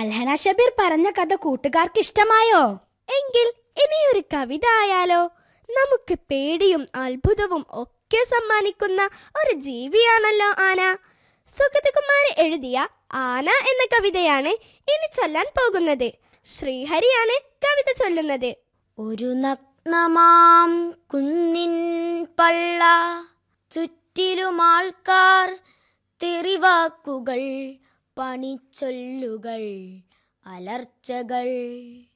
അൽഹന ഷബീർ പറഞ്ഞ കഥ കൂട്ടുകാർക്ക് ഇഷ്ടമായോ എങ്കിൽ ഇനിയൊരു കവിത ആയാലോ നമുക്ക് പേടിയും അത്ഭുതവും ഒക്കെ സമ്മാനിക്കുന്ന ഒരു ജീവിയാണല്ലോ ആന സുഗതകുമാരി എഴുതിയ ആന എന്ന കവിതയാണ് ഇനി ചൊല്ലാൻ പോകുന്നത് ശ്രീഹരിയാണ് കവിത ചൊല്ലുന്നത് ഒരു നഗ്നമാം കുന്നിൻ പള്ള ചുറ്റിലുമാൾക്കാർ തെറിവാക്കുകൾ പണിച്ചൊല്ലുകൾ അലർച്ചകൾ